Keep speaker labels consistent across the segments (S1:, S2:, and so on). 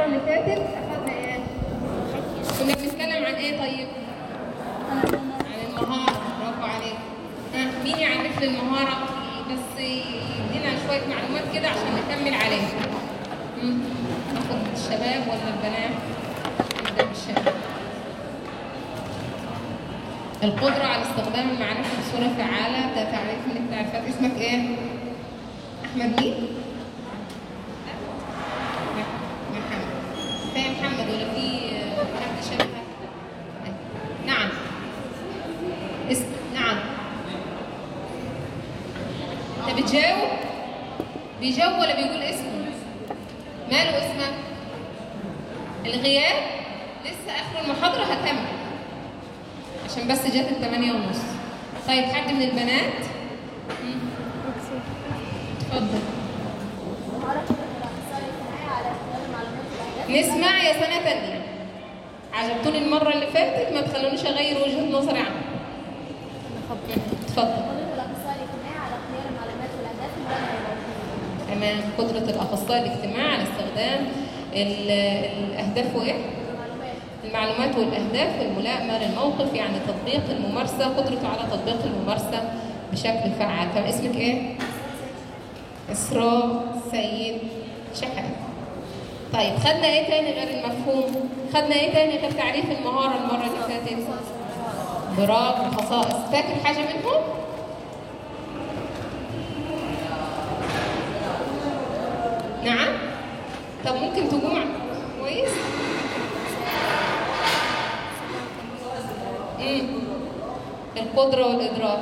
S1: المره اللي فاتت اخذنا ايه كنا بنتكلم عن ايه طيب عن المهاره برافو عليك ها مين يعرف لي المهاره بس يدينا شويه معلومات كده عشان نكمل عليها مم. ناخد الشباب ولا البنات نبدا بالشباب القدرة على استخدام المعرفة بصورة فعالة ده تعريف من التعريفات اسمك ايه؟ أحمد مين؟ محمد فاهم محمد ولا في حد شبهك؟ نعم اسم نعم انت بتجاوب؟ بيجاوب ولا بيقول اسمه؟ ماله اسمك؟ الغياب لسه اخر المحاضرة هكمل عشان بس جت الثمانية ونص طيب حد من البنات؟ مم. اتفضل نسمع يا سنة تانية عجبتوني المرة اللي فاتت ما تخلونيش أغير وجهة نظري عنها اتفضل تمام قدرة الأخصائي الاجتماعي على استخدام ال- الأهداف وإيه؟ المعلومات والأهداف الملائمة للموقف يعني تطبيق الممارسة قدرته على تطبيق الممارسة بشكل فعال كان اسمك إيه؟ إسراء سيد شحات طيب خدنا ايه تاني غير المفهوم؟ خدنا ايه تاني غير تعريف المهارة المرة اللي فاتت؟ برافو خصائص، فاكر حاجة منهم؟ نعم؟ طب ممكن تجمع كويس؟ امم القدرة والإدراك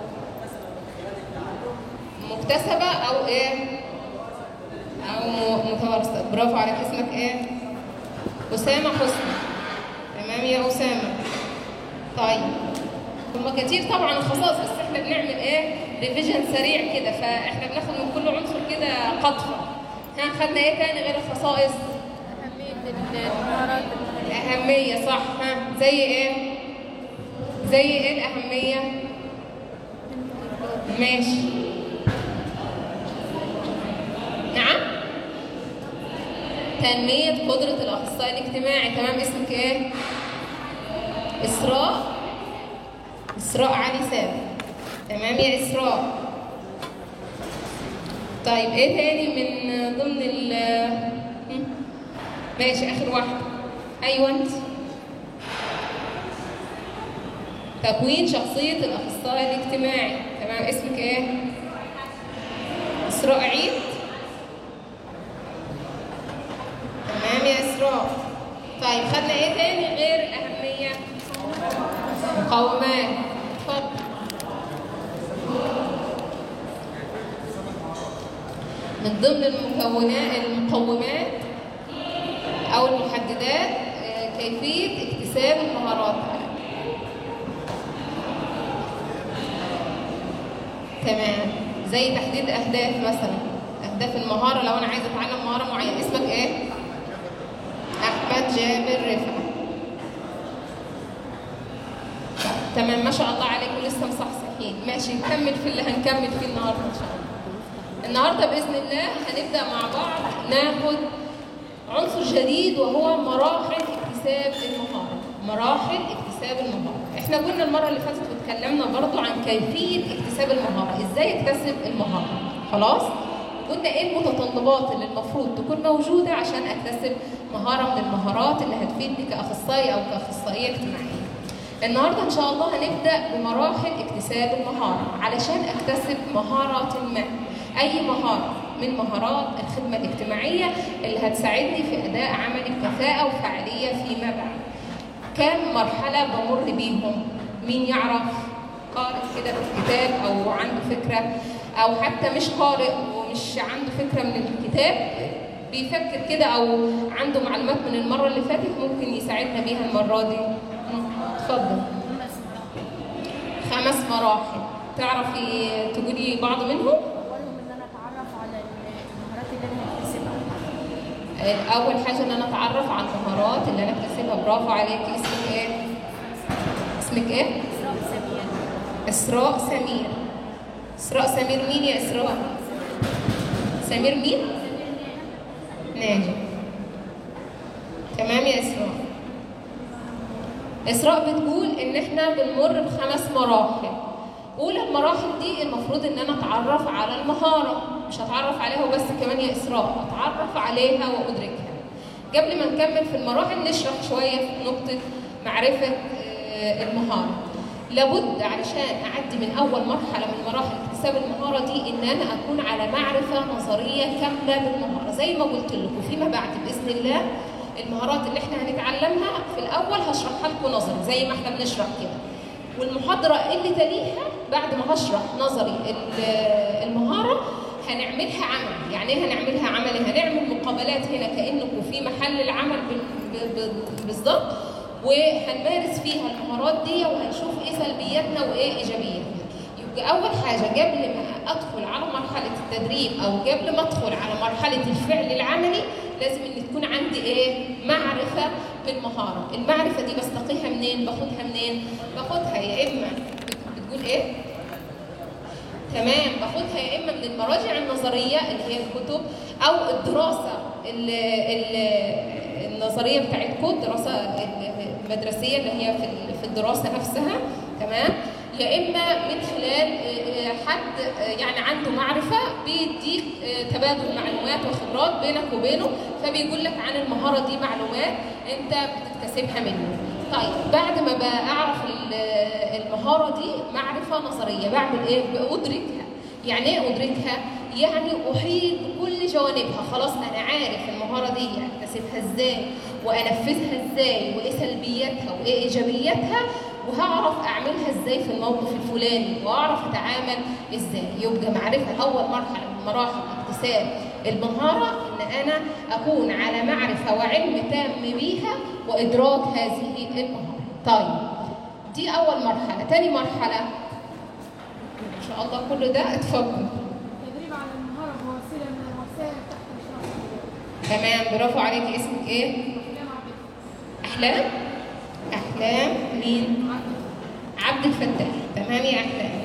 S1: مكتسبة أو إيه؟ أو م- متوارثة برافو عليك اسمك إيه؟ أسامة حسني تمام يا أسامة طيب هما كتير طبعا الخصائص بس احنا بنعمل ايه ريفيجن سريع كده فاحنا بناخد من كل عنصر كده قطفه ها خدنا ايه تاني غير الخصائص
S2: أهمية المهارات
S1: الأهمية صح ها زي ايه زي ايه الأهمية ماشي نعم تنمية قدرة الأخصائي الاجتماعي تمام اسمك ايه إسراء إسراء علي سامي تمام يا إسراء طيب ايه تاني من ضمن ال هم؟ ماشي اخر واحده ايوه انت تكوين شخصيه الاخصائي الاجتماعي تمام اسمك ايه اسراء عيد تمام يا اسراء طيب خدنا ايه تاني غير الاهميه مقومات اتفضل من ضمن المكونات المقومات او المحددات آه، كيفيه اكتساب المهارات تمام زي تحديد اهداف مثلا اهداف المهاره لو انا عايزه اتعلم مهاره معينه اسمك ايه احمد جابر رفعت تمام ما شاء الله عليكم لسه مصحصحين ماشي نكمل في اللي هنكمل فيه النهارده ان شاء الله النهارده باذن الله هنبدا مع بعض ناخد عنصر جديد وهو مراحل اكتساب المهاره مراحل اكتساب المهاره احنا قلنا المره اللي فاتت واتكلمنا برضو عن كيفيه اكتساب المهاره ازاي اكتسب المهاره خلاص قلنا ايه المتطلبات اللي المفروض تكون موجوده عشان اكتسب مهاره من المهارات اللي هتفيدني كاخصائي او كاخصائيه اجتماعيه النهارده ان شاء الله هنبدا بمراحل اكتساب المهاره علشان اكتسب مهاره ما اي مهاره من مهارات الخدمه الاجتماعيه اللي هتساعدني في اداء عملي بكفاءه وفعاليه فيما بعد كام مرحله بمر بيهم مين يعرف قارئ كده في الكتاب او عنده فكره او حتى مش قارئ ومش عنده فكره من الكتاب بيفكر كده او عنده معلومات من المره اللي فاتت ممكن يساعدنا بيها المره دي مم. اتفضل خمس مراحل تعرفي تقولي بعض منهم
S2: أولهم إن أنا أتعرف على المهارات اللي أنا هكتسبها
S1: اول حاجه ان انا اتعرف على المهارات اللي انا اكتسبها برافو عليكي اسمك ايه اسمك ايه
S2: إسراء سمير
S1: اسراء سمير اسراء سمير مين يا اسراء سمير مين ناجي تمام يا اسراء اسراء بتقول ان احنا بنمر بخمس مراحل اولى المراحل دي المفروض ان انا اتعرف على المهاره مش هتعرف عليها وبس كمان يا اسراء اتعرف عليها وادركها قبل ما نكمل في المراحل نشرح شويه في نقطه معرفه آه، المهاره لابد علشان اعدي من اول مرحله من مراحل اكتساب المهاره دي ان انا اكون على معرفه نظريه كامله بالمهاره زي ما قلت لكم فيما بعد باذن الله المهارات اللي احنا هنتعلمها في الاول هشرحها لكم نظري زي ما احنا بنشرح كده والمحاضره اللي تليها بعد ما هشرح نظري ال- المهاره هنعملها عمل يعني ايه هنعملها عملي هنعمل مقابلات هنا كانكم في محل العمل بال- ب- ب- بالظبط وهنمارس فيها المهارات دي وهنشوف ايه سلبياتنا وايه ايجابياتنا يبقى اول حاجه قبل ما ادخل على مرحله التدريب او قبل ما ادخل على مرحله الفعل العملي لازم ان تكون عندي ايه معرفه بالمهاره المعرفه دي بستقيها منين باخدها منين باخدها يا اما بت- بتقول ايه تمام باخدها يا اما من المراجع النظريه اللي هي الكتب او الدراسه ال ال النظريه بتاعتكم الدراسه المدرسيه اللي هي في ال- في الدراسه نفسها تمام يا اما من خلال آه، آه، حد آه، يعني عنده معرفه بيديك آه، تبادل معلومات وخبرات بينك وبينه فبيقول لك عن المهاره دي معلومات انت بتكتسبها منه طيب بعد ما بعرف ال- المهاره دي معرفه نظريه بعمل ايه بادركها يعني ايه ادركها يعني احيط كل جوانبها خلاص انا عارف المهاره دي اكتسبها ازاي وانفذها ازاي وايه سلبياتها وايه ايجابياتها وهعرف اعملها ازاي في الموقف الفلاني واعرف اتعامل ازاي يبقى معرفه اول مرحله من مراحل اكتساب المهاره ان انا اكون على معرفه وعلم تام بيها وادراك هذه المهاره طيب دي اول مرحله تاني مرحله ان شاء الله كل ده اتفضل
S2: التدريب على المهارة هو وسيلة من الوسائل تحت الشرع
S1: تمام برافو عليكي اسمك ايه
S2: أحلام عبد
S1: احلام احلام مين
S2: عبد
S1: عبد الفتاح تمام يا احلام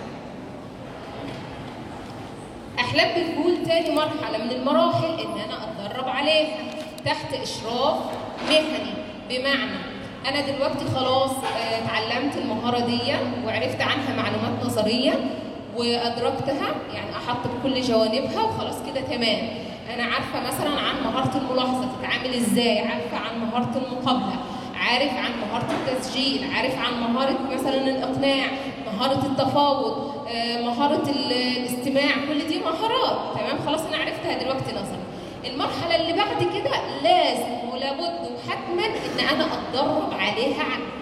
S1: احلام بتقول تاني مرحله من المراحل ان انا اتدرب عليها تحت اشراف مهني بمعنى انا دلوقتي خلاص آه، اتعلمت المهاره دي وعرفت عنها معلومات نظريه وادركتها يعني احط بكل جوانبها وخلاص كده تمام انا عارفه مثلا عن مهاره الملاحظه تتعامل ازاي عارفه عن مهاره المقابله عارف عن مهاره التسجيل عارف عن مهاره مثلا الاقناع مهاره التفاوض آه، مهاره ال- الاستماع كل دي مهارات تمام خلاص انا عرفتها دلوقتي نظري المرحله اللي بعد كده لازم ولابد وحتما ان انا اتدرب عليها عملي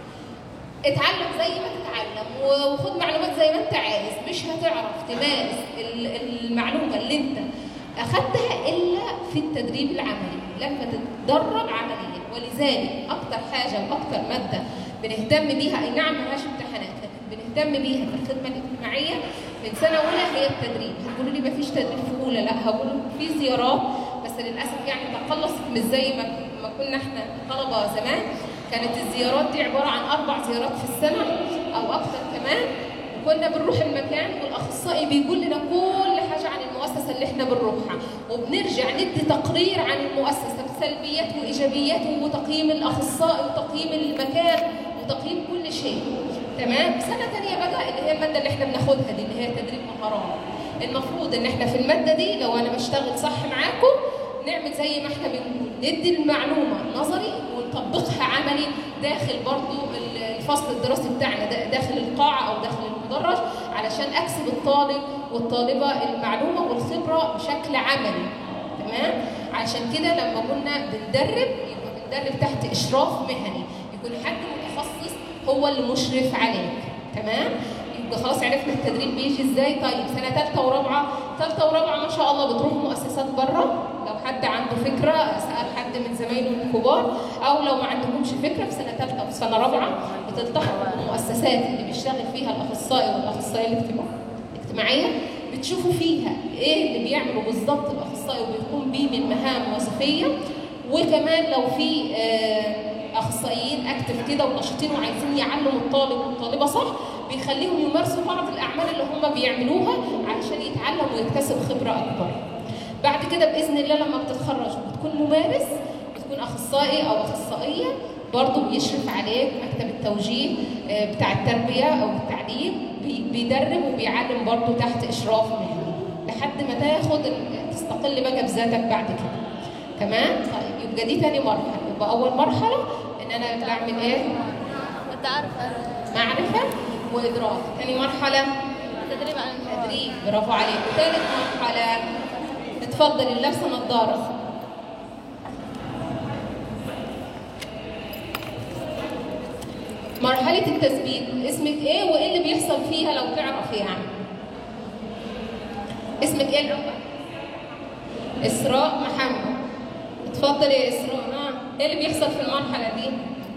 S1: اتعلم زي ما تتعلم و- وخد معلومات زي ما انت عايز مش هتعرف تمارس ال- المعلومه اللي انت اخدتها الا في التدريب العملي لما تتدرب عمليا ولذلك اكتر حاجه واكتر ماده بنهتم بيها اي نعم ملهاش امتحانات لكن بنهتم بيها في الخدمه الاجتماعيه من سنه اولى هي التدريب هتقولوا لي مفيش تدريب في اولى لا هقول في زيارات بس للاسف يعني تقلصت مش زي ما ما كنا احنا طلبه زمان كانت الزيارات دي عباره عن اربع زيارات في السنه او اكثر كمان وكنا بنروح المكان والاخصائي بيقول لنا كل حاجه عن المؤسسه اللي احنا بنروحها وبنرجع ندي تقرير عن المؤسسه بسلبيات وايجابيات وتقييم الاخصائي وتقييم المكان وتقييم كل شيء تمام سنه ثانيه بقى اللي هي الماده اللي احنا بناخدها دي اللي هي تدريب مهارات المفروض ان احنا في الماده دي لو انا بشتغل صح معاكم نعمل زي ما احنا بنقول ندي المعلومه نظري ونطبقها عملي داخل برضو الفصل الدراسي بتاعنا دا- داخل القاعه او داخل المدرج علشان اكسب الطالب والطالبه المعلومه والخبره بشكل عملي تمام عشان كده لما كنا بندرب يبقى بندرب تحت اشراف مهني يكون حد متخصص هو اللي مشرف عليك تمام يبقى خلاص عرفنا التدريب بيجي ازاي طيب سنه ثالثه ورابعه ثالثه ورابعه ما شاء الله بتروحوا مؤسسات بره لو حد عنده فكره سال حد من زمايله الكبار او لو ما عندهمش فكره في سنه ثالثه او في سنه رابعه بتلتحقوا بالمؤسسات اللي بيشتغل فيها الاخصائي والاخصائيه الاجتماع- الاجتماعيه بتشوفوا فيها ايه اللي بيعمله بالظبط الاخصائي وبيقوم بيه من مهام وظيفيه وكمان لو في آه، اخصائيين اكتف كده ونشيطين وعايزين يعلموا الطالب والطالبه صح بيخليهم يمارسوا بعض الاعمال اللي هم بيعملوها علشان يتعلم ويكتسب خبره اكبر. بعد كده باذن الله لما بتتخرج وبتكون ممارس تكون اخصائي او اخصائيه برضه بيشرف عليك مكتب التوجيه آه، بتاع التربيه او التعليم بي- بيدرب وبيعلم برضه تحت اشراف مهني لحد ما تاخد ال- تستقل بقى بذاتك بعد كده تمام طيب يبقى دي تاني مرحله يبقى اول مرحله ان انا بعمل ايه
S2: التعرف
S1: معرفه وادراك تاني مرحله
S2: التدريب على المهارات
S1: تدريب برافو عليك ثالث مرحله اتفضلي اللي لابسه نظاره مرحلة التثبيت اسمك ايه وايه اللي بيحصل فيها لو تعرف يعني اسمك ايه الأول؟ إسراء محمد اتفضلي يا إسراء اه ايه اللي بيحصل في المرحلة دي؟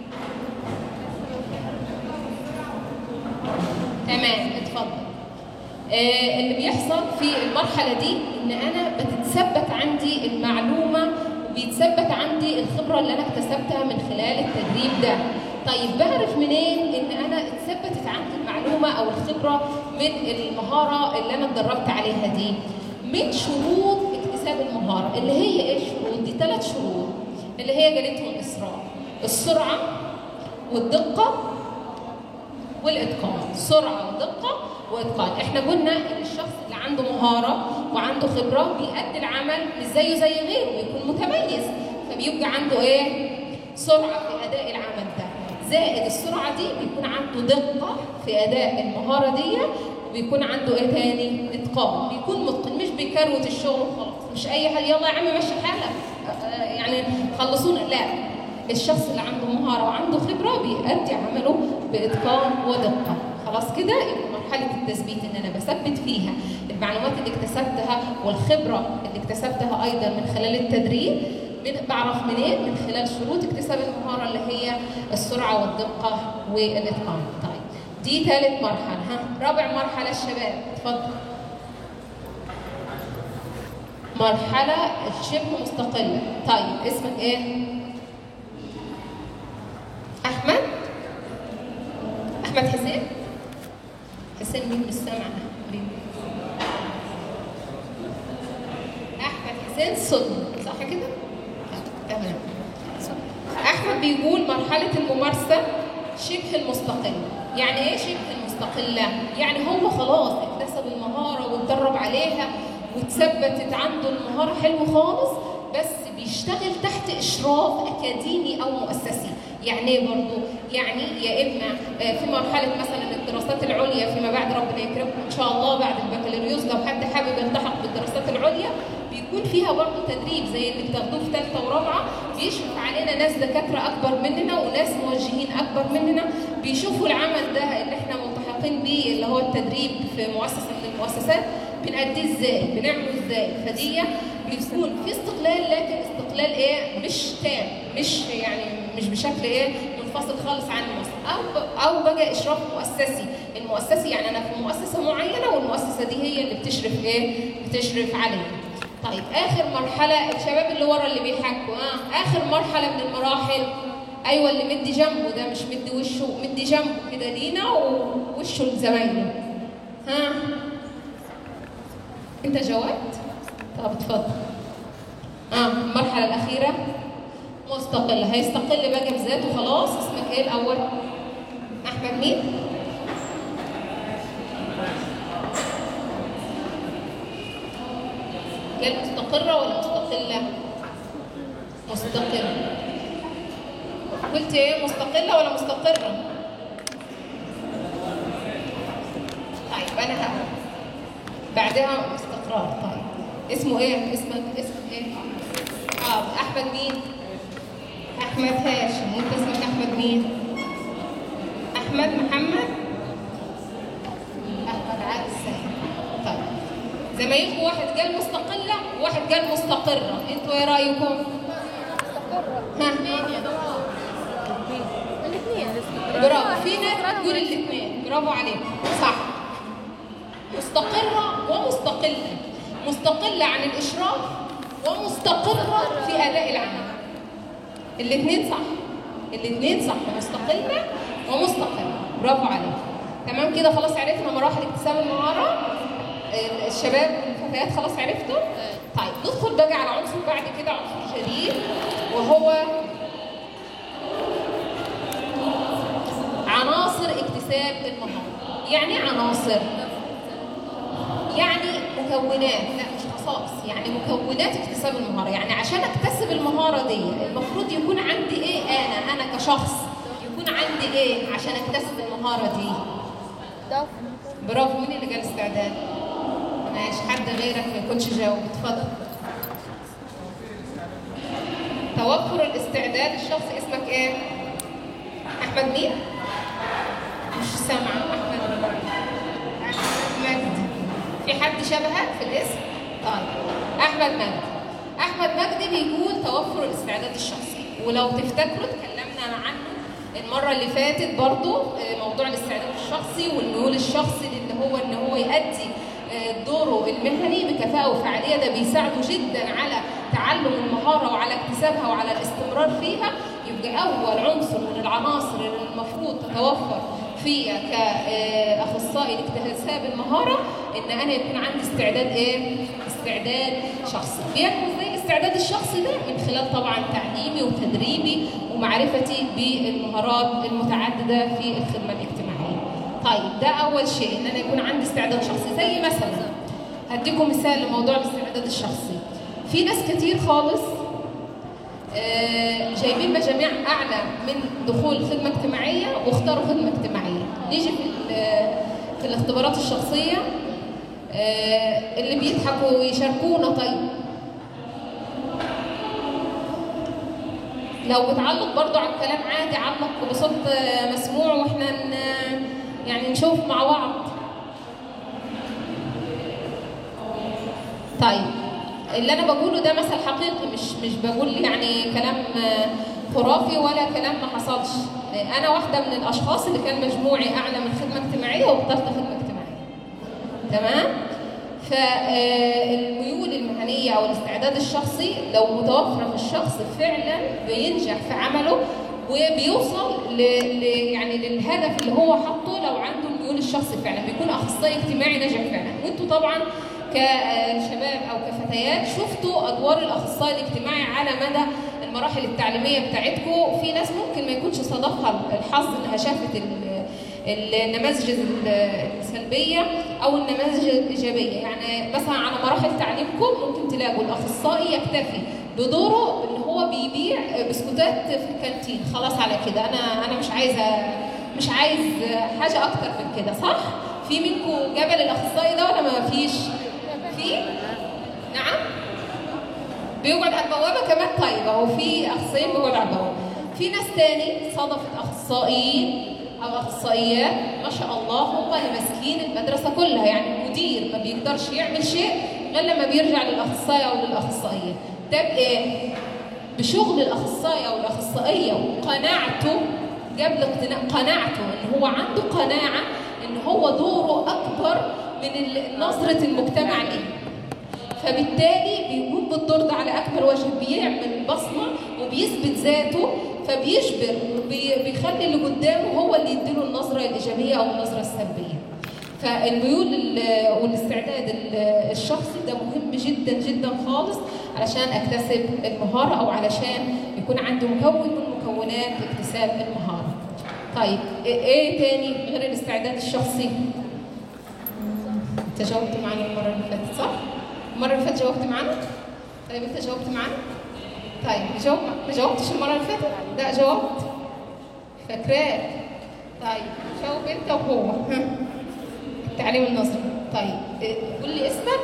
S1: تمام اتفضل آه اللي بيحصل في المرحلة دي إن أنا بتتثبت عندي المعلومة وبيتثبت عندي الخبرة اللي أنا اكتسبتها من خلال التدريب ده. طيب بعرف منين إن أنا اتثبتت عندي المعلومة أو الخبرة من المهارة اللي أنا اتدربت عليها دي؟ من شروط اكتساب المهارة اللي هي إيه الشروط؟ دي ثلاث شروط اللي هي جالتهم إسراء. السرعة والدقة والاتقان سرعه ودقه واتقان احنا قلنا ان الشخص اللي عنده مهاره وعنده خبره بيأدي العمل مش زيه زي غيره بيكون متميز فبيبقى عنده ايه سرعه في اداء العمل ده زائد السرعه دي بيكون عنده دقه في اداء المهاره دي وبيكون عنده ايه تاني اتقان بيكون متقن مش بيكروت الشغل وخلاص مش اي حاجه يلا يا عم مشي حالك آه، يعني خلصونا لا الشخص اللي عنده مهارة وعنده خبرة بيأدي عمله بإتقان ودقة خلاص كده يبقى مرحلة التثبيت إن أنا بثبت فيها المعلومات اللي اكتسبتها والخبرة اللي اكتسبتها أيضا من خلال التدريب من- بعرف منين؟ من خلال شروط اكتساب المهارة اللي هي السرعة والدقة والإتقان طيب دي ثالث مرحلة ها رابع مرحلة الشباب اتفضل مرحلة شبه مستقلة طيب اسمك ايه؟ احمد احمد حسين حسين مين مش سامعه حبيبي احمد حسين صدق صح كده تمام احمد بيقول مرحله الممارسه شبه المستقله يعني ايه شبه المستقله يعني هو خلاص اكتسب المهاره واتدرب عليها واتثبتت عنده المهاره حلو خالص بس بيشتغل تحت اشراف اكاديمي او مؤسسي يعني ايه برضه يعني يا اما آه، في مرحله مثلا الدراسات العليا فيما بعد ربنا يكرمكم ان شاء الله بعد البكالوريوس لو حد حابب يلتحق بالدراسات العليا بيكون فيها برضه تدريب زي اللي بتاخدوه في ثالثه ورابعه بيشرف علينا ناس دكاتره اكبر مننا وناس موجهين اكبر مننا بيشوفوا العمل ده اللي احنا ملتحقين بيه اللي هو التدريب في مؤسسه من المؤسسات بنأديه ازاي بنعمله ازاي فدي بيكون في استقلال لكن استقلال ايه مش تام مش يعني مش بشكل ايه منفصل خالص عن المؤسسه او او بقى اشراف مؤسسي المؤسسي يعني انا في مؤسسه معينه والمؤسسه دي هي اللي بتشرف ايه بتشرف عليها طيب اخر مرحله الشباب اللي ورا اللي بيحكوا اه اخر مرحله من المراحل ايوه اللي مدي جنبه ده مش مدي وشه مدي جنبه كده لينا ووشه لزمايله ها انت جاوبت طب اتفضل اه المرحله الاخيره مستقل هيستقل بقى بذاته خلاص اسمك ايه الاول احمد مين قال مستقرة ولا مستقلة؟ مستقرة قلت ايه مستقلة ولا مستقرة؟ طيب أنا هقول بعدها استقرار طيب اسمه ايه؟ اسمك اسمك ايه؟ اه أحمد مين؟ أحمد هاشم وأنت اسمك أحمد مين؟ أحمد محمد؟ أحمد عادل السهل طيب زمايلكم واحد قال مستقلة وواحد قال مستقرة انتوا ايه رأيكم؟ ها
S2: الاثنين
S1: برافو في ناس بتقول الاثنين برافو عليكم صح مستقرة ومستقلة مستقلة عن الإشراف ومستقرة في أداء العمل الاثنين صح الاثنين صح مستقلة ومستقلة برافو عليكم تمام كده خلاص عرفنا مراحل اكتساب المهارة الشباب فتيات خلاص عرفتوا طيب ندخل بقى على عنصر بعد كده عنصر جديد وهو عناصر اكتساب المهارة يعني إيه عناصر يعني مكونات لا مش خصائص يعني مكونات اكتساب المهارة يعني عشان اكتسب المهارة دي المفروض يكون عندي ايه انا انا كشخص يكون عندي ايه عشان اكتسب المهارة دي
S2: ضعف
S1: برافو مين اللي قال استعداد ماشي حد غيرك ما يكونش جاوب اتفضل توفر الاستعداد الشخصي اسمك ايه احمد مين مش سامعه احمد احمد مجدي في حد شبهك في الاسم طيب احمد مجدي احمد مجدي بيقول توفر الاستعداد الشخصي ولو تفتكروا اتكلمنا عنه المره اللي فاتت برضو آه، موضوع الاستعداد الشخصي والميول الشخصي اللي هو ان هو يؤدي آه، دوره المهني بكفاءه وفعاليه ده بيساعده جدا على تعلم المهاره وعلى اكتسابها وعلى الاستمرار فيها يبقى اول عنصر من العناصر اللي المفروض تتوفر فيا كاخصائي لاكتساب المهاره ان انا يكون عندي استعداد ايه؟ استعداد شخصي. بيكون ازاي الاستعداد الشخصي ده؟ من خلال طبعا تعليمي وتدريبي ومعرفتي بالمهارات المتعدده في الخدمه الاجتماعيه. طيب ده اول شيء ان انا يكون عندي استعداد شخصي زي مثلا هديكم مثال لموضوع الاستعداد الشخصي. في ناس كتير خالص آه، جايبين مجاميع اعلى من دخول خدمه اجتماعيه واختاروا خدمه اجتماعيه نيجي في ال- في الاختبارات الشخصيه آه، اللي بيضحكوا ويشاركونا طيب لو بتعلق برضو على الكلام عادي علق بصوت آه، مسموع واحنا ن- يعني نشوف مع بعض طيب اللي انا بقوله ده مثل حقيقي مش مش بقول يعني كلام آه، خرافي ولا كلام ما حصلش آه، انا واحده من الاشخاص اللي كان مجموعي اعلى من خدمه اجتماعيه واخترت خدمه اجتماعيه تمام فالميول المهنيه او الاستعداد الشخصي لو متوفره في الشخص فعلا بينجح في عمله وبيوصل ل... ل... يعني للهدف اللي هو حاطه لو عنده الميول الشخصي فعلا بيكون اخصائي اجتماعي ناجح فعلا وانتوا طبعا كشباب او كفتيات شفتوا ادوار الاخصائي الاجتماعي على مدى المراحل التعليميه بتاعتكم في ناس ممكن ما يكونش صادفها الحظ انها شافت ال- النماذج السلبيه او النماذج الايجابيه يعني مثلا على مراحل تعليمكم ممكن تلاقوا الاخصائي يكتفي بدوره ان هو بيبيع بسكوتات في الكانتين خلاص على كده انا انا مش عايزه مش عايز حاجه اكتر من كده صح في منكم جبل الاخصائي ده ولا ما فيش في نعم بيقعد على البوابه كمان طيب اهو في اخصائيين بيقعد على البوابه في ناس تاني صادفت اخصائيين او اخصائيات ما شاء الله هم اللي ماسكين المدرسه كلها يعني المدير ما بيقدرش يعمل شيء غير لما بيرجع للاخصائي او للاخصائيه ده بايه؟ بشغل الاخصائي او الاخصائيه وقناعته قبل اقتناع قناعته ان هو عنده قناعه ان هو دوره اكبر من ال- نظره المجتمع ليه فبالتالي بيقوم بالدور ده على اكمل وجه بيعمل بصمه وبيثبت ذاته فبيجبر وبيخلي اللي قدامه هو اللي يديله النظره الايجابيه او النظره السلبيه فالميول ال- والاستعداد ال- الشخصي ده مهم جدا جدا خالص علشان اكتسب المهاره او علشان يكون عندي مكون من مكونات اكتساب المهاره طيب إيه- ايه تاني غير الاستعداد الشخصي انت جاوبت معانا المره اللي فاتت صح المره اللي فاتت جاوبت معانا طيب انت جاوبت معانا طيب جاوب ما جاوبتش المره اللي فاتت لا جاوبت فاكراك طيب جاوب انت وهو التعليم النظري طيب إيه، قول لي اسمك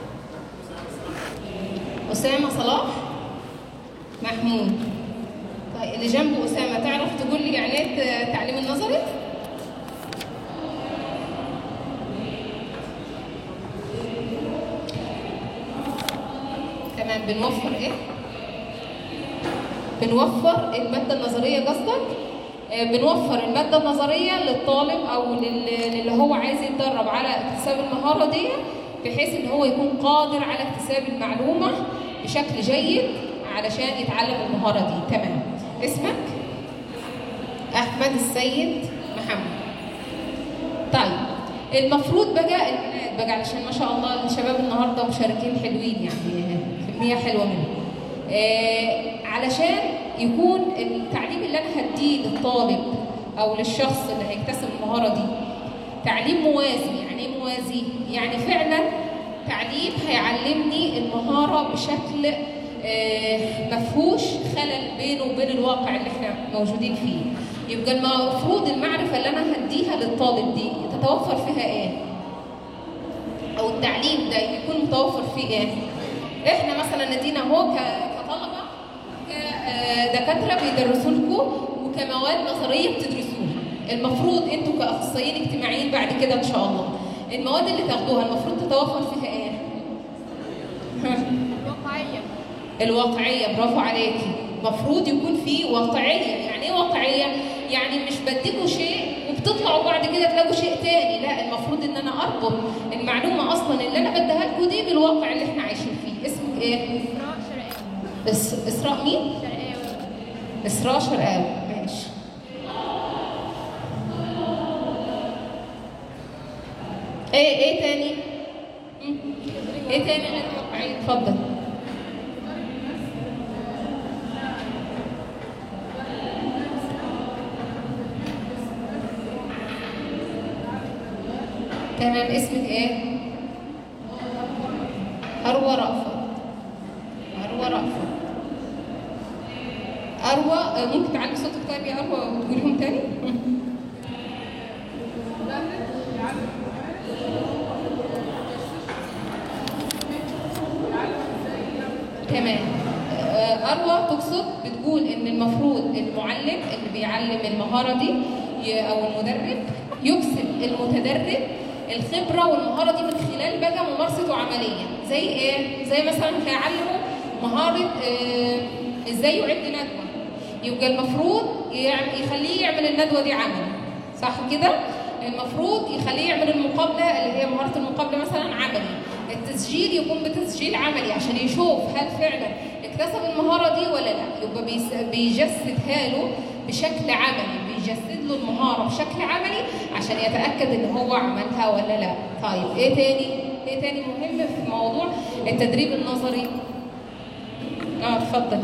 S1: اسامه صلاح محمود طيب اللي جنبه اسامه تعرف تقول لي يعني ايه التعليم النظري تمام بنوفر ايه بنوفر الماده النظريه قصدك آه، بنوفر الماده النظريه للطالب او لل- للي هو عايز يتدرب على اكتساب المهاره دي بحيث ان هو يكون قادر على اكتساب المعلومه بشكل جيد علشان يتعلم المهاره دي تمام اسمك احمد السيد محمد طيب المفروض بقى البنات بقى علشان ما شاء الله الشباب النهارده مشاركين حلوين يعني كميه حلوه منهم آه علشان يكون التعليم اللي انا هديه للطالب او للشخص اللي هيكتسب المهاره دي تعليم موازي يعني ايه موازي يعني فعلا تعليم هيعلمني المهاره بشكل آه مفهوش خلل بينه وبين الواقع اللي احنا موجودين فيه يبقى المفروض المعرفه اللي انا هديها للطالب دي تتوفر فيها ايه او التعليم ده يكون متوفر فيه ايه احنا مثلا ندينا اهو ك- كطلبه كدكاتره بيدرسوا لكم وكمواد نظريه بتدرسوها المفروض انتوا كاخصائيين اجتماعيين بعد كده ان شاء الله المواد اللي تاخدوها المفروض تتوفر فيها ايه ها.
S2: واقعية
S1: الواقعيه برافو عليكي المفروض يكون في واقعيه يعني ايه واقعيه يعني مش بديكوا شيء وبتطلعوا بعد كده تلاقوا شيء تاني لا المفروض ان انا اربط المعلومه اصلا اللي انا بديها لكم دي بالواقع اللي احنا عايشين فيه اسمك ايه
S2: إسراء شرقاوي
S1: إس... اسراء مين
S2: شرقاوي
S1: اسراء شرقاوي ماشي ايه ايه تاني مم. ايه تاني غير الواقعيه اتفضل تمام اسمك ايه اروى رأفت اروى رأفت اروى آه، ممكن تعلي صوتك طيب يا اروى وتقوليهم تاني تمام آه، اروى تقصد بتقول ان المفروض المعلم اللي بيعلم المهاره دي ي- او المدرب يكسب المتدرب الخبره والمهاره دي من خلال بقى ممارسته عمليا زي ايه زي مثلا هيعلمه مهاره آه، ازاي يعد ندوه يبقى المفروض يعم- يخليه يعمل الندوه دي عملي صح كده المفروض يخليه يعمل المقابله اللي هي مهاره المقابله مثلا عملي التسجيل يكون بتسجيل عملي عشان يشوف هل فعلا اكتسب المهاره دي ولا لا يبقى بيس- بيجسدها له بشكل عملي بيجسد له المهاره بشكل عملي عشان يتاكد ان هو عملها ولا لا طيب ايه تاني ايه تاني مهم في موضوع التدريب النظري اه اتفضل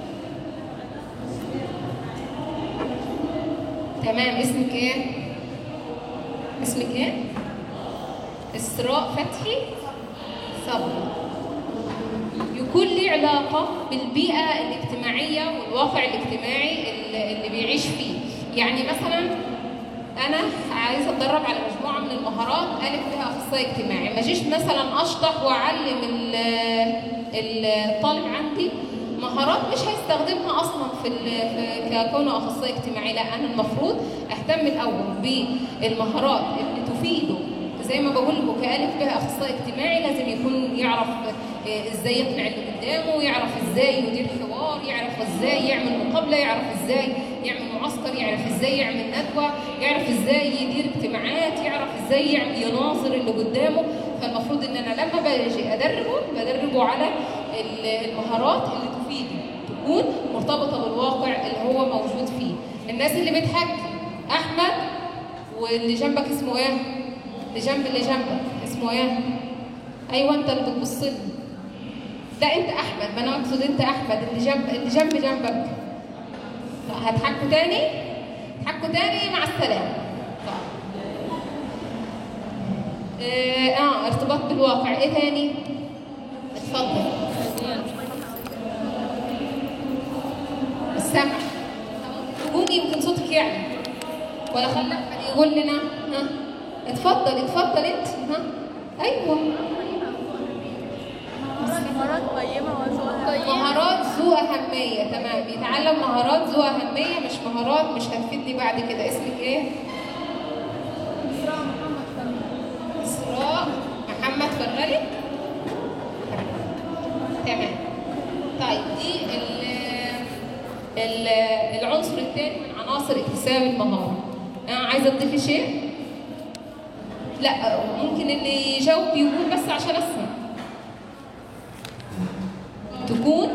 S1: تمام اسمك ايه اسمك ايه اسراء فتحي صبري يكون لي علاقة بالبيئة الاجتماعية والواقع الاجتماعي اللي اللي بيعيش فيه يعني مثلا أنا عايزة أتدرب على مجموعة من المهارات ألف بها أخصائي اجتماعي ما أجيش مثلا أشطح وأعلم ال- ال- الطالب عندي مهارات مش هيستخدمها اصلا في ال- في ككونه اخصائي اجتماعي لا انا المفروض اهتم الاول بالمهارات اللي تفيده زي ما بقول لكم كالف بها اخصائي اجتماعي لازم يكون يعرف آه، ازاي يقنع اللي قدامه يعرف ازاي يدير حوار يعرف ازاي يعمل مقابله يعرف ازاي يعمل معسكر يعرف ازاي يعمل ندوه يعرف ازاي يدير اجتماعات يعرف ازاي يعمل يناظر اللي قدامه فالمفروض ان انا لما باجي ادربه بدربه على ال- المهارات اللي تفيده تكون مرتبطه بالواقع اللي هو موجود فيه الناس اللي بتحكي احمد واللي جنبك اسمه ايه اللي جنب اللي جنبك اسمه ايه ايوه انت اللي بتبص لي لا انت احمد ما انا اقصد انت احمد اللي جنب اللي جنب جنبك هتحكوا تاني هتحكوا تاني مع السلامه اه, اه ارتباط بالواقع ايه تاني اتفضل السمع قولي يمكن صوتك يعني ولا خلي احمد يقول لنا ها اتفضل اتفضل انت ها ايوه
S2: مهارات قيمة وذوقها
S1: مهارات ذو أهمية تمام بيتعلم مهارات ذو أهمية مش مهارات مش هتفيدني بعد كده اسمك إيه؟
S2: إسراء محمد فهمي
S1: إسراء محمد فرغلي تمام طيب دي ال ال العنصر الثاني من عناصر اكتساب المهارة أنا عايزة تضيفي شيء؟ لا ممكن اللي يجاوب يقول بس عشان أسمع تكون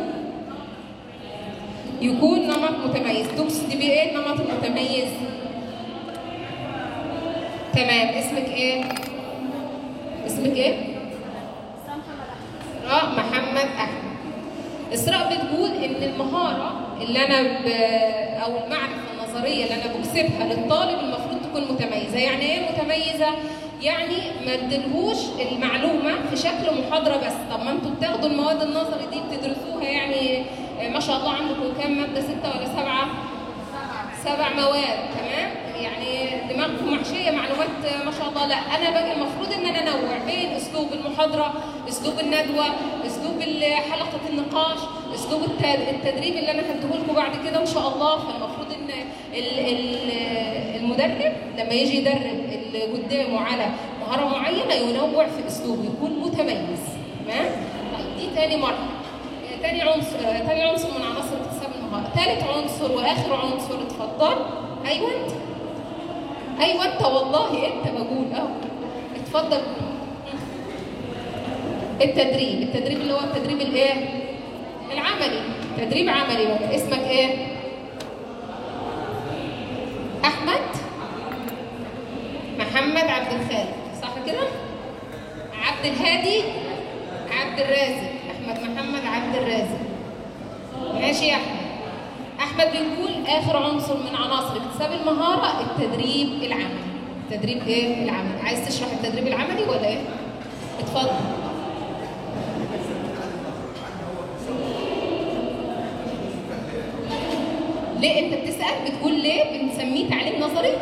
S1: يكون نمط متميز تقصد بيه ايه النمط المتميز تمام اسمك ايه اسمك ايه اسراء محمد احمد اسراء بتقول ان المهاره اللي انا ب... او المعرفه النظريه اللي انا بكسبها للطالب المفروض تكون متميزه يعني ايه متميزه يعني ما ادلهوش المعلومه في شكل محاضره بس طب ما انتوا بتاخدوا المواد النظري دي بتدرسوها يعني ما شاء الله عندكم كام ماده سته ولا سبعه سبع مواد تمام يعني دماغكم محشيه معلومات ما شاء الله لا انا باجي المفروض ان انا انوع بين اسلوب المحاضره اسلوب الندوه اسلوب حلقه النقاش اسلوب التدريب اللي انا هديه لكم بعد كده ان شاء الله فالمفروض ان المدرب لما يجي يدرب اللي قدامه على مهاره معينه ينوع في اسلوبه يكون متميز تمام دي تاني مرحله تاني عنصر تاني عنصر من عناصر اكتساب المهاره ثالث عنصر واخر عنصر اتفضل ايوه انت ايوه انت والله انت بقول اهو اتفضل التدريب التدريب اللي هو التدريب الايه العملي تدريب عملي بقى اسمك ايه احمد محمد عبد الخالق صح كده عبد الهادي عبد الرازق احمد محمد عبد الرازق ماشي يا احمد احمد بيقول اخر عنصر من عناصر اكتساب المهاره التدريب العملي التدريب ايه العملي عايز تشرح التدريب العملي ولا ايه اتفضل ليه انت بتسال بتقول ليه بنسميه تعليم نظري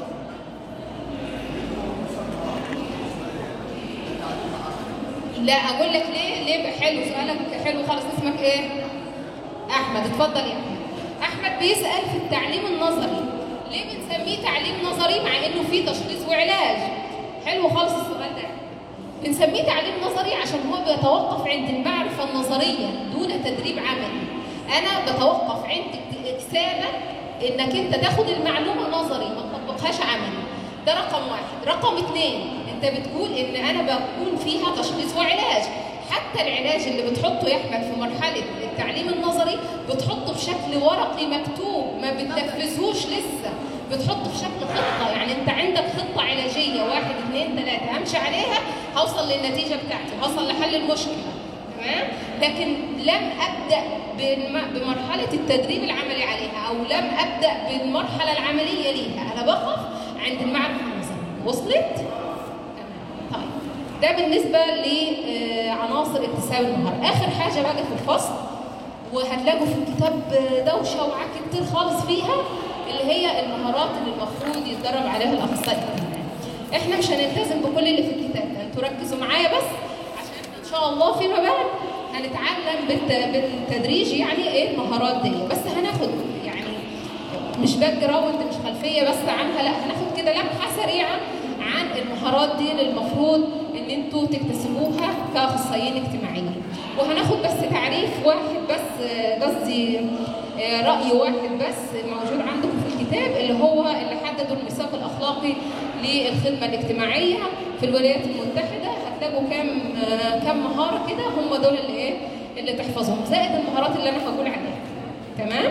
S1: لا اقول لك ليه ليه حلو سؤالك حلو خالص اسمك ايه احمد اتفضل يا احمد احمد بيسال في التعليم النظري ليه بنسميه تعليم نظري مع انه فيه تشخيص وعلاج حلو خالص السؤال ده بنسميه تعليم نظري عشان هو بيتوقف عند المعرفه النظريه دون تدريب عملي انا بتوقف عند اكتسابك انك انت تاخد المعلومه نظري ما تطبقهاش عملي ده رقم واحد رقم اثنين انت بتقول ان انا بكون فيها تشخيص وعلاج حتى العلاج اللي بتحطه يا احمد في مرحله التعليم النظري بتحطه في شكل ورقي مكتوب ما بتنفذهوش لسه بتحطه في شكل خطه يعني انت عندك خطه علاجيه واحد اثنين ثلاثه امشي عليها هوصل للنتيجه بتاعتي هوصل لحل المشكله تمام لكن لم ابدا بمرحله التدريب العملي عليها او لم ابدا بالمرحله العمليه ليها انا بقف عند المعرفه النظريه وصلت طيب ده بالنسبه لعناصر اكتساب المهاره اخر حاجه بقى في الفصل وهتلاقوا في الكتاب دوشه وعك كتير خالص فيها اللي هي المهارات اللي المفروض يتدرب عليها الاخصائي الاجتماعي احنا مش هنلتزم بكل اللي في الكتاب ده انتوا ركزوا معايا بس عشان ان شاء الله فيما بعد هنتعلم بالتدريج يعني ايه المهارات دي بس هناخد يعني مش باك جراوند مش خلفيه بس عنها لا هناخد كده لمحه سريعه عن المهارات دي اللي المفروض ان انتوا تكتسبوها كاخصائيين اجتماعيين وهناخد بس تعريف واحد بس قصدي راي واحد بس موجود عندكم في الكتاب اللي هو اللي حددوا الميثاق الاخلاقي للخدمه الاجتماعيه في الولايات المتحده هتلاقوا كام كام مهاره كده هم دول اللي ايه اللي تحفظهم زائد المهارات اللي انا هقول عليها تمام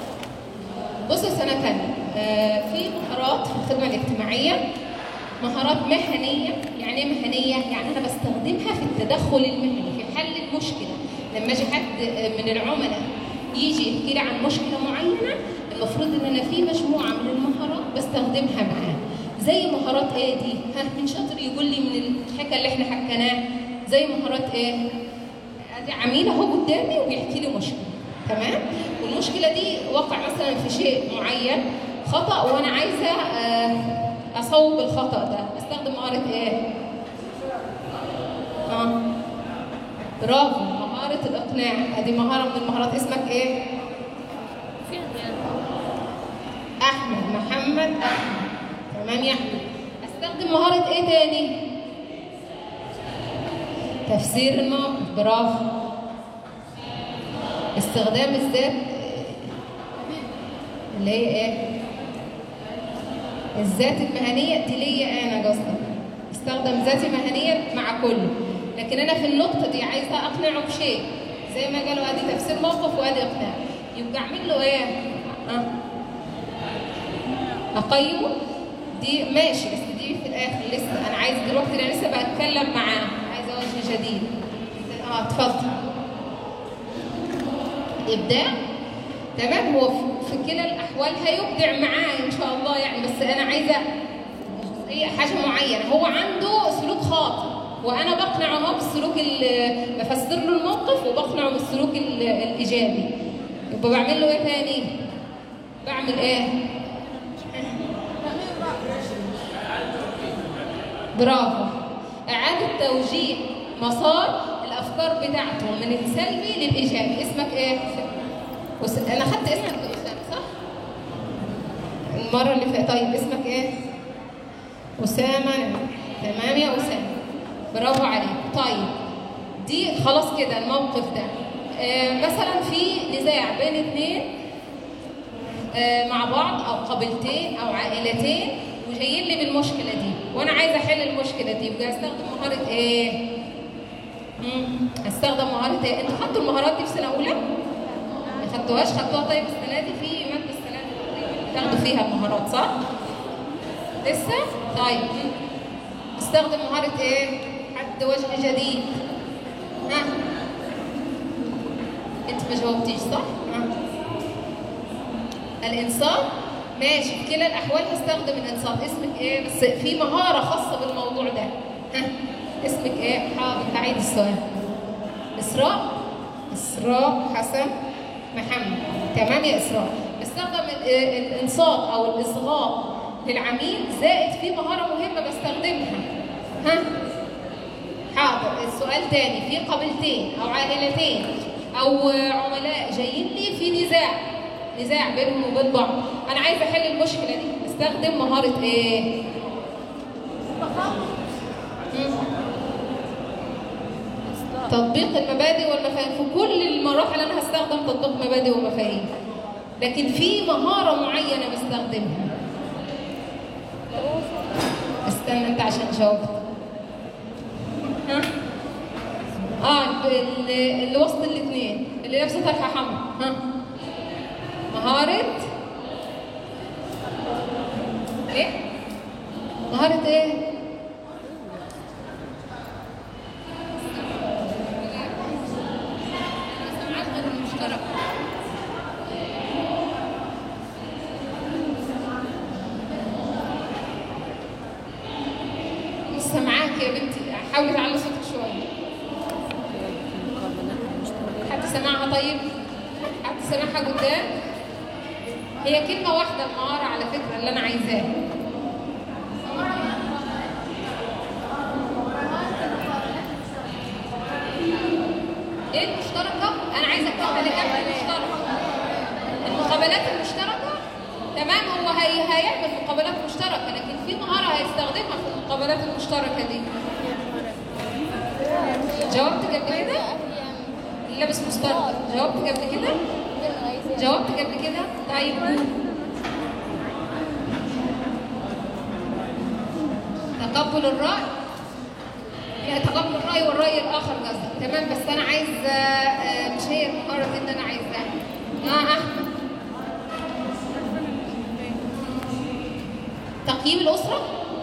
S1: بصوا سنه ثانيه في مهارات في الخدمه الاجتماعيه مهارات مهنيه يعني ايه مهنيه يعني انا بستخدمها في التدخل المهني في حل المشكله لما اجي حد من العملاء يجي يحكي لي عن مشكله معينه المفروض ان انا في مجموعه من المهارات بستخدمها معاه زي مهارات ايه دي ها من شاطر يقول لي من الحكى اللي احنا حكيناه زي مهارات ايه ادي عميل اهو قدامي وبيحكي لي مشكله تمام والمشكله دي وقع مثلا في شيء معين خطا وانا عايزه آه اصوب الخطا ده استخدم مهاره ايه اه برافو مهاره الاقناع هذه مهاره من المهارات اسمك ايه احمد محمد احمد تمام يا احمد استخدم مهاره ايه تاني تفسير الموقف برافو استخدام الذات اللي هي ايه الذات المهنية دي ليا أنا قصدي استخدم ذاتي مهنية مع كله لكن أنا في النقطة دي عايزة أقنعه بشيء زي ما قالوا أدي تفسير موقف وأدي إقناع يبقى أعمل له إيه؟ أه. أقيمه دي ماشي بس دي في الاخر لسه انا عايز دلوقتي انا لسه بتكلم معاه عايزه وجه جديد اه اتفضل الابداع تمام هو في- في كلا الاحوال هيبدع معايا ان شاء الله يعني بس انا عايزه هي حاجه معينه هو عنده سلوك خاطئ وانا بقنعه هو بالسلوك ال- بفسر له الموقف وبقنعه بالسلوك ال- الايجابي يبقى بعمل له ايه تاني بعمل ايه برافو اعاده توجيه مسار الافكار بتاعته من السلبي للايجابي اسمك ايه وس... انا خدت اسمك يا اسامه صح المره اللي فاتت طيب اسمك ايه اسامه تمام يا اسامه برافو عليك طيب دي خلاص كده الموقف ده آه مثلا في نزاع بين اثنين آه مع بعض او قبيلتين او عائلتين وجايين لي بالمشكله دي وانا عايزه احل المشكله دي يبقى استخدم مهاره ايه مم. هستخدم مهاره ايه انتوا خدتوا المهارات دي في سنه اولى ما خدتوهاش خدتوها طيب السنه دي في ماده السنه دي تقريبا بتاخدوا فيها المهارات صح لسه طيب مم. استخدم مهاره ايه حد وجه جديد ها انت ما جاوبتيش صح ها الانصات ماشي في كلا الاحوال هستخدم الانصات اسمك ايه بس في مهاره خاصه بالموضوع ده ها اسمك ايه حاضر هعيد السؤال اسراء اسراء حسن محمد تمام يا اسراء بستخدم ال- ال- الانصات او الاصغاء للعميل زائد في مهاره مهمه بستخدمها ها حاضر السؤال تاني في قبيلتين او عائلتين او عملاء جايين لي في نزاع نزاع بينهم وبين بعض انا عايزه احل المشكله دي استخدم مهاره ايه مم. تطبيق المبادئ والمفاهيم في كل المراحل انا هستخدم تطبيق مبادئ ومفاهيم لكن في مهاره معينه بستخدمها استنى انت عشان جاوبت ها اه اللي, اللي وسط الاثنين اللي لابسه طرحه حمراء ها مهاره ايه مهاره ايه لسه معاك يا بنتي حاولي تعلي صوتك شويه حد سمعها طيب حد سمعها قدام هي كلمه واحده المهاره على فكره اللي انا عايزاها ايه المشتركه انا عايزه الكلمه المشتركه المقابلات المشتركه تمام هو هي هيعمل مقابلات مشتركه لكن في مهاره هيستخدمها في المقابلات المشتركه دي جاوبت قبل كده اللي لابس مسترد جاوبت قبل كده جاوبت قبل كده طيب تقبل الرأي لا تقبل الرأي والرأي الآخر قصدي تمام بس أنا عايز آه، مش هي المهارة دي اللي أنا عايزاها آه أحمد تقييم الأسرة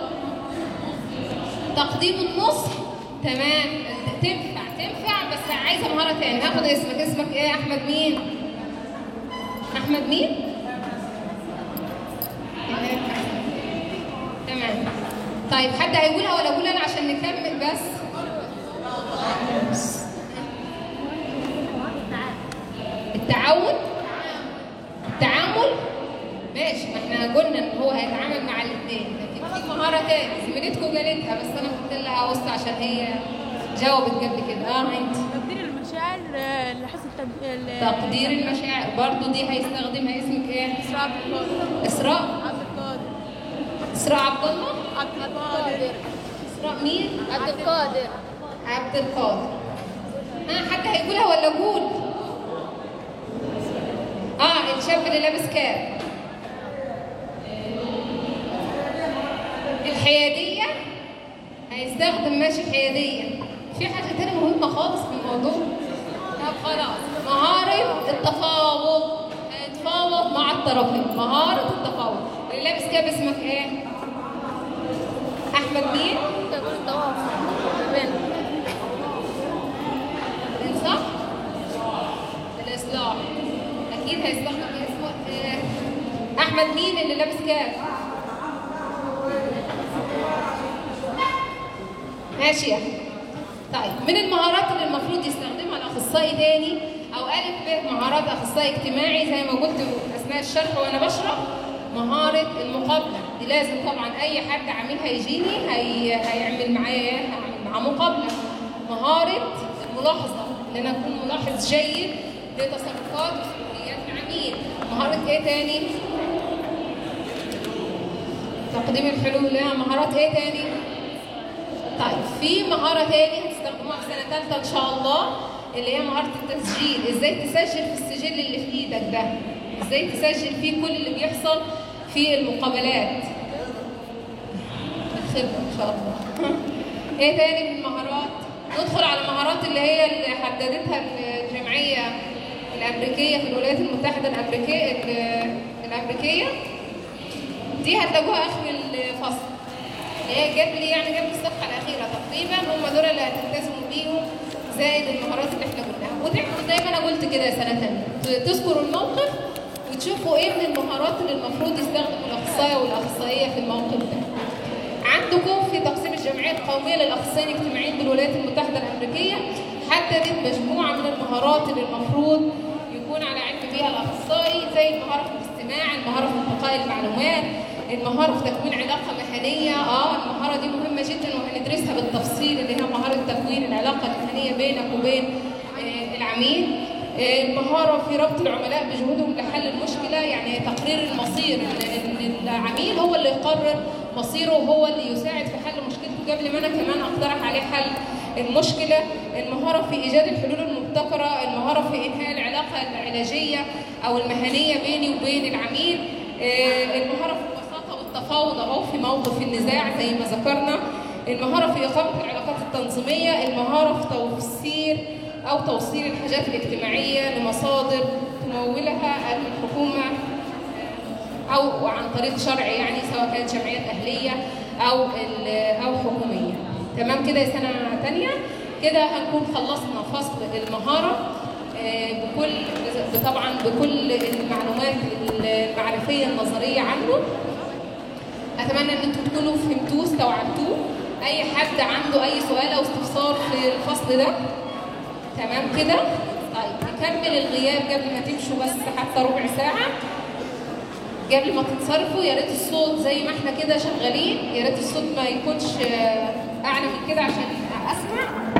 S1: تقديم النصح تمام تنفع تنفع بس عايزة مهارة تاني هاخد اسمك اسمك ايه يا أحمد مين؟ أحمد مين؟ تمام طيب حد هيقولها ولا أقول أنا عشان نكمل بس؟ التعاون التعامل ماشي ما احنا قلنا ان هو هيتعامل مع الاثنين لكن في مهاره تاني زميلتكم قالتها بس انا قلت لها وسط عشان هي جاوبت قبل كده اه انت
S2: تقدير المشاعر آه، لحسن التب... ال-
S1: تقدير المشاعر برضو دي هيستخدمها اسمك ايه؟
S2: إسراء عبد القادر
S1: اسراء
S2: عبد القادر
S1: اسراء عبد الله
S2: عبد القادر
S1: اسراء مين؟
S3: عبد القادر
S1: عبد القادر ها حد هيقولها ولا اقول؟ اه الشاب اللي لابس كاب الحيادية هيستخدم ماشي حيادية في حاجة تانية مهمة خالص في الموضوع طب خلاص مهارة التفاوض هيتفاوض مع الطرفين مهارة التفاوض اللي لابس كاب اسمك ايه؟ احمد مين
S2: تقول الطواف بين
S1: الانصاف الاصلاح اكيد هيستخدم اسمه آه، احمد مين اللي لابس كاب ماشي طيب من المهارات اللي المفروض يستخدمها الاخصائي تاني او الف ب مهارات اخصائي اجتماعي زي ما قلت اثناء الشرح وانا بشرح مهاره المقابله دي لازم طبعا اي حد عميل هيجيني هي... هيعمل معايا ايه هعمل معاه مقابله مهاره الملاحظه ان انا اكون ملاحظ جيد لتصرفات وسلوكيات العميل مهاره ايه تاني تقديم الحلول لها مهارات ايه تاني طيب في مهارة تاني هتستخدموها في سنة تالتة إن شاء الله اللي هي مهارة التسجيل، إزاي تسجل في السجل اللي في إيدك ده؟ إزاي تسجل فيه كل اللي بيحصل في المقابلات؟ الخبرة إن شاء الله. إيه تاني من المهارات؟ ندخل على المهارات اللي هي اللي حددتها الجمعية الأمريكية في الولايات المتحدة الأمريكية الأمريكية دي هتلاقوها آخر الفصل. اللي هي جاب لي يعني جاب لي الصفحه الاخيره تقريبا هم دول اللي هتلتزموا بيهم زائد المهارات اللي احنا قلناها وتعملوا زي ما انا قلت كده سنه ثانيه تذكروا الموقف وتشوفوا ايه من المهارات اللي المفروض يستخدموا الاخصائي والاخصائيه في الموقف ده. عندكم في تقسيم الجمعيه القوميه للاخصائيين الاجتماعيين بالولايات المتحده الامريكيه حددت مجموعه من المهارات اللي المفروض يكون على علم بيها الاخصائي زي المهاره في الاستماع، المهاره في انتقاء المعلومات، المهارة في تكوين علاقة مهنية اه المهارة دي مهمة جدا وهندرسها بالتفصيل اللي هي مهارة تكوين العلاقة المهنية بينك وبين آه العميل آه المهارة في ربط العملاء بجهودهم لحل المشكلة يعني تقرير المصير ان العميل هو اللي يقرر مصيره وهو اللي يساعد في حل مشكلته قبل ما انا كمان اقترح عليه حل المشكلة المهارة في إيجاد الحلول المبتكرة المهارة في إنهاء العلاقة العلاجية أو المهنية بيني وبين العميل آه المهارة في التفاوض اهو في موقف النزاع زي ما ذكرنا المهاره في اقامه العلاقات التنظيميه المهاره في توفير او توصيل الحاجات الاجتماعيه لمصادر تمولها الحكومه او عن طريق شرعي يعني سواء كانت جمعيات اهليه او او حكوميه تمام كده يا سنه ثانيه كده هنكون خلصنا فصل المهاره بكل طبعا بكل المعلومات المعرفيه النظريه عنه اتمنى ان انتم تكونوا فهمتوه استوعبتوه اي حد عنده اي سؤال او استفسار في الفصل ده تمام كده طيب نكمل الغياب قبل ما تمشوا بس حتى ربع ساعه قبل ما تنصرفوا يا ريت الصوت زي ما احنا كده شغالين يا ريت الصوت ما يكونش اعلى من كده عشان اسمع